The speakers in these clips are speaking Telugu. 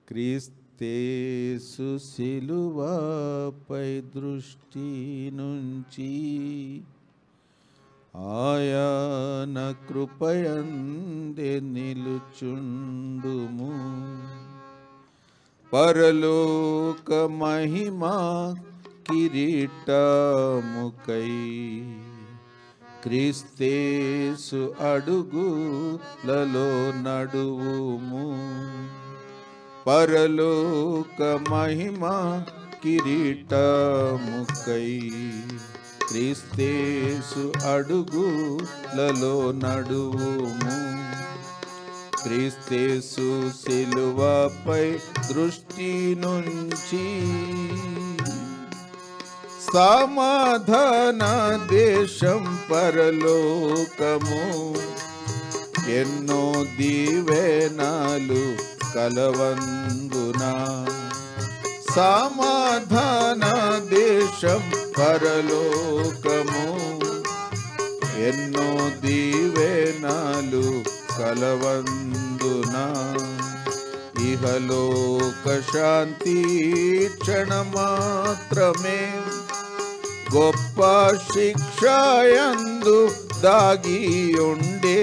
క్రీస్తేసు శిలువపై దృష్టి నుంచి ఆయన కృపయందే నిలుచుండుము పరలోక మహిమా కిరీటముకై క్రీస్తేసు అడుగులలో నడువుము పరలోక మహిమా కిరీటముకై క్రీస్తేసు అడుగులలో నడువుము క్రీస్తేసు శిలువపై దృష్టి నుంచి సమాధాన దేశం పరలోకము ఎన్నో దీవెనాలు కలవందునా సమాధాన దేశం పరలోకము ఎన్నో దీవెనాలు కలవందునా ఇహలోక శాంతి క్షణ మాత్రమే గొప్ప శిక్షయందు దాగి ఉండే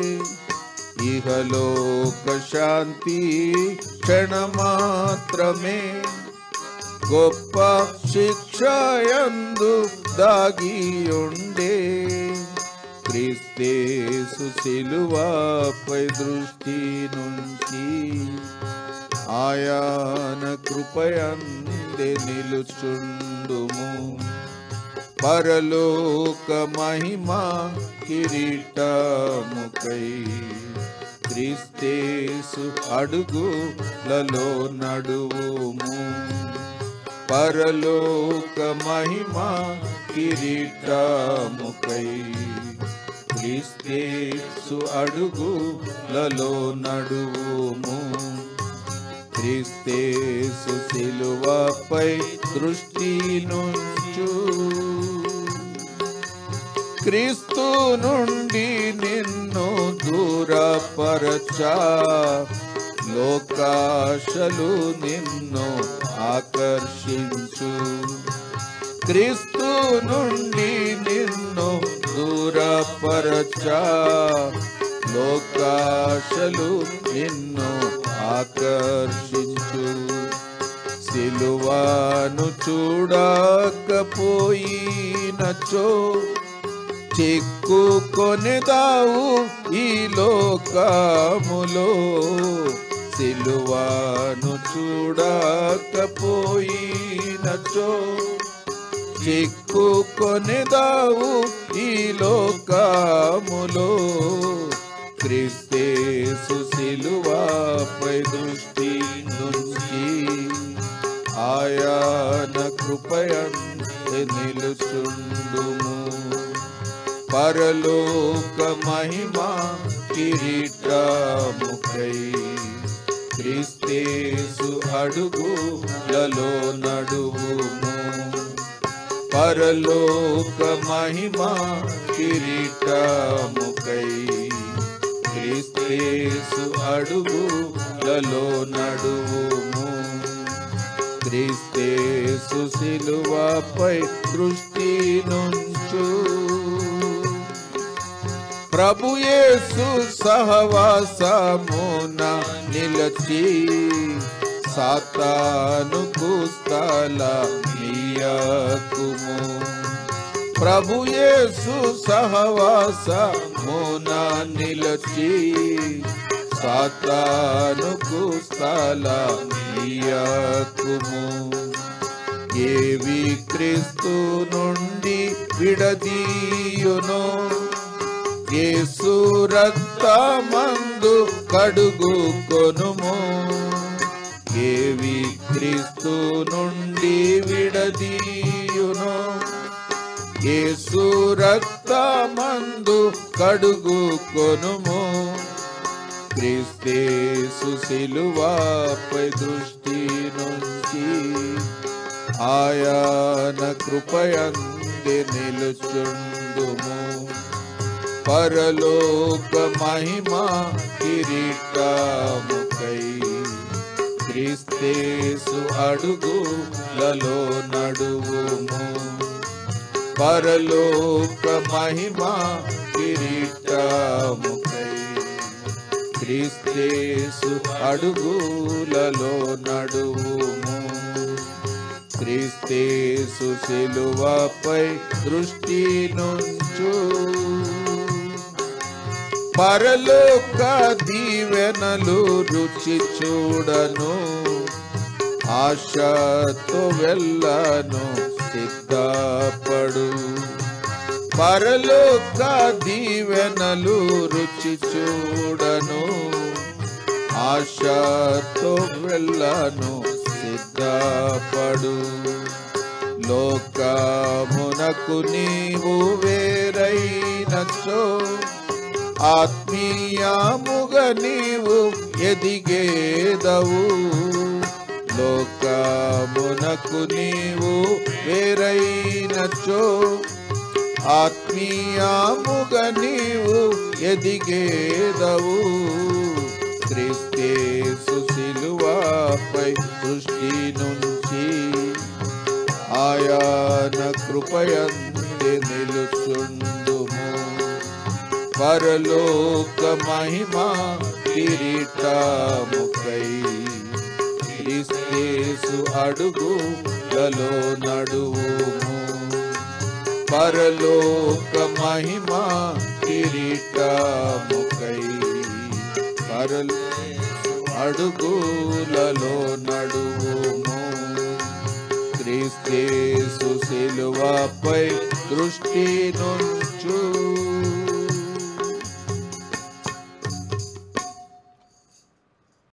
ఇహలోక శాంతి క్షణ మాత్రమే గొప్ప శిక్షయందు దాగి ఉండే క్రీస్తేసు శిలువపై దృష్టి నుంచి ఆయాన కృపయందే నిలుచుండుము పరలోక మహిమా కిరీటముకై క్రీస్తేసు అడుగులలో నడువుము పరలోక మహిమా కిరీటముకై క్రీస్తేసు అడుగులలో నడువుము క్రీస్తేసు శిలువపై దృష్టి నుంచు క్రీస్తు నుండి నిన్ను దూరపరచా లోకాశలు నిన్ను ఆకర్షించు క్రీస్తు నుండి నిన్ను దూరపరచా లోకాశలు నిన్ను ఆకర్షించు సిలువాను చూడకపోయినచో చిక్కు కొనెదావు ఈ లోకములో సిలువాను చూడకపోయినచో చిక్కు కొనెదావు ఈ లోకములో క్రిస్తేసు సిలువాపై దృష్టి నుంచి ఆయాన కృపయంతే నిలుచుండుము పరలోక మహిమా కిరీటముకై క్రీస్తేసు అడుగులలో నడువుము పరలోక మహిమా కిరీటముకై క్రీస్తేసు అడుగులలో నడువుము క్రీస్తేసు శిలువపై దృష్టి నుంచు ప్రభుయేసు సహవాసమున నిలచి సాతాను కుస్తల నీయకుము ప్రభుయేసు సహవాసమున నిలచి సాతాను కుస్తల నీయకుము ఏవి క్రీస్తు నుండి విడదీయునో యేసు రక్తమందు కడుగు కొనుము ఏవి క్రీస్తు నుండి విడదీయును యేసు రక్తమందు కడుగు కొనుము క్రీస్తేసు సిలువాపై దృష్టి నుంచి ఆయన కృపయంది నిలుచుండుము పరలోక మహిమా కిరీటముకై క్రీస్తేసు అడుగులలో నడువుము పరలోక మహిమ కిరీటముకై క్రీస్తేసు అడుగులలో నడువుము క్రీస్తేసు శిలువపై దృష్టి నుంచు పరలోక దీవెనలు రుచి చూడను ఆశతో వెళ్ళను సిద్ధపడు పరలోక దీవెనలు రుచి చూడను ఆశతో వెళ్ళను సిద్ధపడు లోకమునకు నీవు వేరైనచో ఆత్మీయముగ నీవు ఎదిగేదవు లోకమునకు నీవు వేరైనచో ఆత్మీయముగ నీవు ఎదిగేదవు క్రీస్తేసు శిలువపై దృష్టి నుంచి ఆయన కృపయంది నిలుచుండుము పరలోక మహిమ కిరీటముకై క్రీస్తేసు అడుగులలో నడువుము పరలోక మహిమ కిరీటముకై పరలో అడుగులలో నడువుము క్రీస్తేసు శిలువపై దృష్టి నుంచు